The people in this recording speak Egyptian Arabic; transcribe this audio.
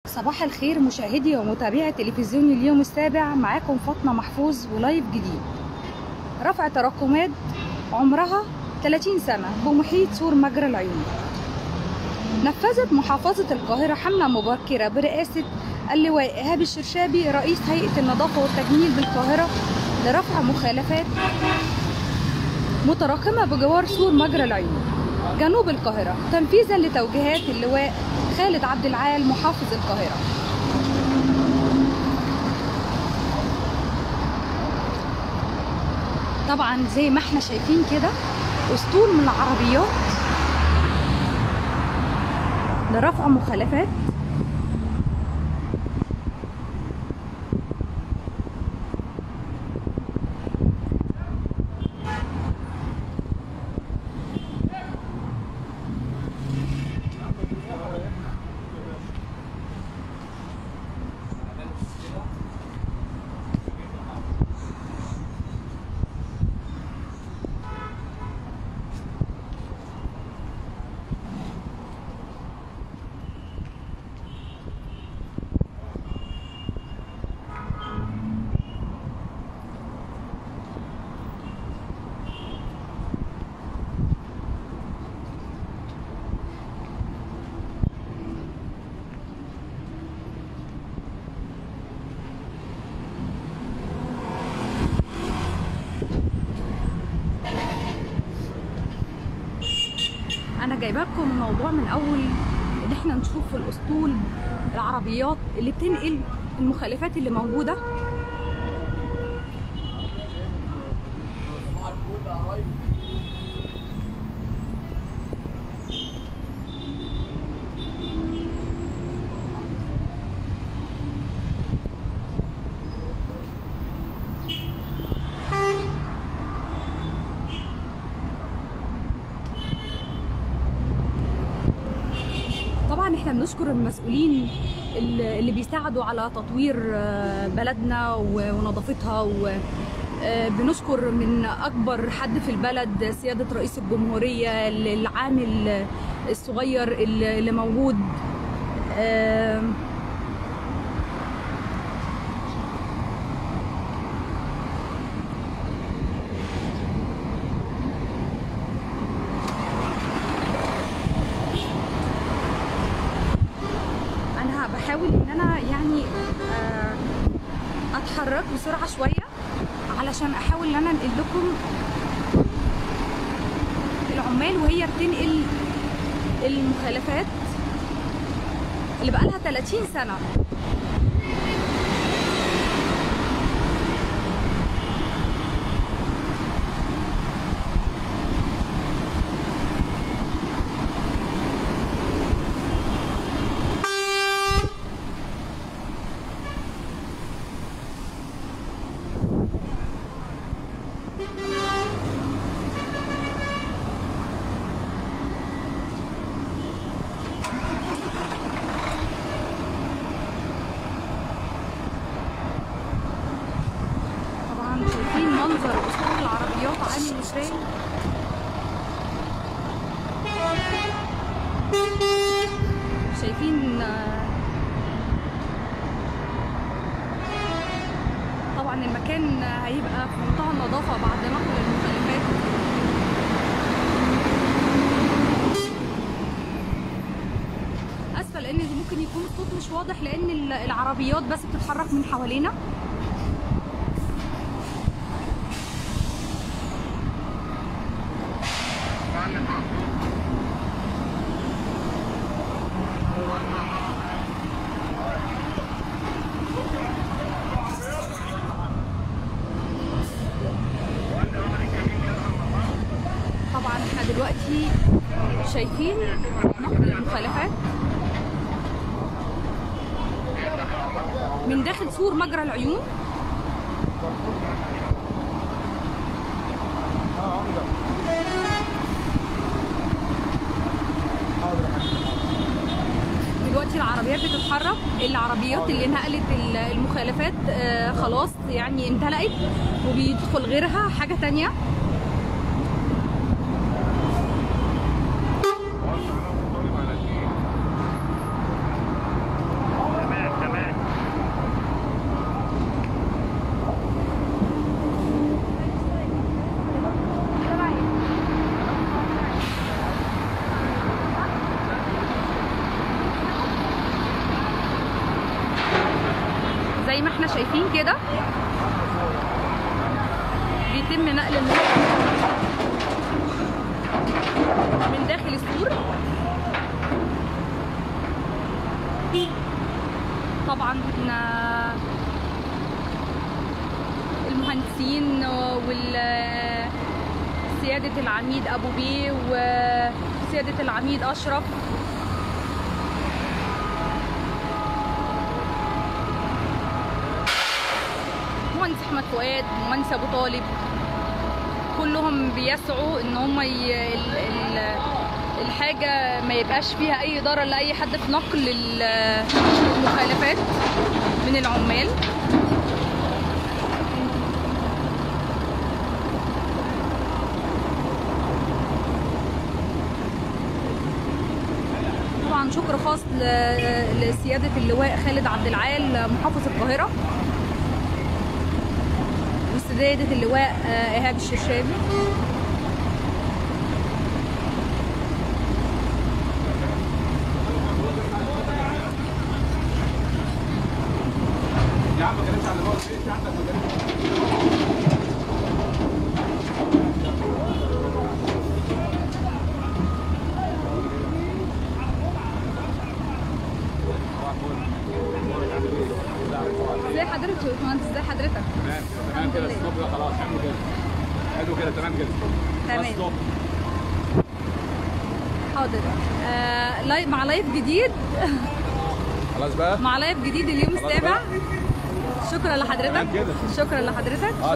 صباح الخير مشاهدي ومتابعي تلفزيون اليوم السابع معاكم فاطمة محفوظ ولايف جديد رفع تراكمات عمرها 30 سنة بمحيط سور مجرى العيون نفذت محافظة القاهرة حملة مبكرة برئاسة اللواء إيهاب الشرشابي رئيس هيئة النظافة والتجميل بالقاهرة لرفع مخالفات متراكمة بجوار سور مجرى العيون جنوب القاهرة تنفيذا لتوجيهات اللواء خالد عبد العال محافظ القاهرة طبعا زي ما احنا شايفين كده اسطول من العربيات لرفع مخالفات انا جايبه لكم الموضوع من اول ان احنا نشوف في الاسطول العربيات اللي بتنقل المخالفات اللي موجوده طبعا احنا بنشكر المسؤولين اللي اللي بيساعدوا على تطوير آه، بلدنا و- ونظافتها و آه، بنشكر من اكبر حد في البلد سياده رئيس الجمهوريه العامل الصغير اللي اللي موجود آه، انا بحاول ان انا يعني آه، اتحرك بسرعه شويه علشان احاول ان انا انقل لكم العمال وهي بتنقل المخالفات اللي بقالها 30 سنه طبعا شايفين منظر اسطول العربيات عامل ازاي شايفين آه، طبعا المكان هيبقى في منتهى النظافة بعد نقل المخلفات اسفة لان ممكن يكون الصوت مش واضح لان ال- العربيات بس بتتحرك من حوالينا طبعا احنا دلوقتي شايفين نقل المخالفات من داخل سور مجرى العيون دلوقتي العربيات بتتحرك العربيات اللي نقلت ال- المخالفات آه، خلاص يعني امتلأت وبيدخل غيرها حاجة تانية زي ما احنا شايفين كده بيتم نقل المياه من داخل السور طبعا إحنا المهندسين وال سيادة العميد أبو بيه وسيادة العميد أشرف مهندس أحمد فؤاد مهندس أبو طالب كلهم بيسعوا إن هم ي... ال... ال... الحاجة ما يبقاش فيها أي ضرر لأي حد في نقل ال- المخالفات من العمال طبعا شكر خاص ل- لسيادة اللواء خالد عبد العال محافظ القاهرة وسيادة اللواء آه، إيهاب الشرشابي يا عم ما كلمش على الموت في عندك مجال ازي حضرتك يا باشمهندس ازي حضرتك تمام تمام كده الستوب ده خلاص حلو كده حلو كده تمام كده تمام. بس ستوب. حاضر آه لايف مع لايف جديد خلاص بقى مع لايف جديد اليوم خلاص السابع بقى. شكرا لحضرتك تمام كده. شكرا لحضرتك اه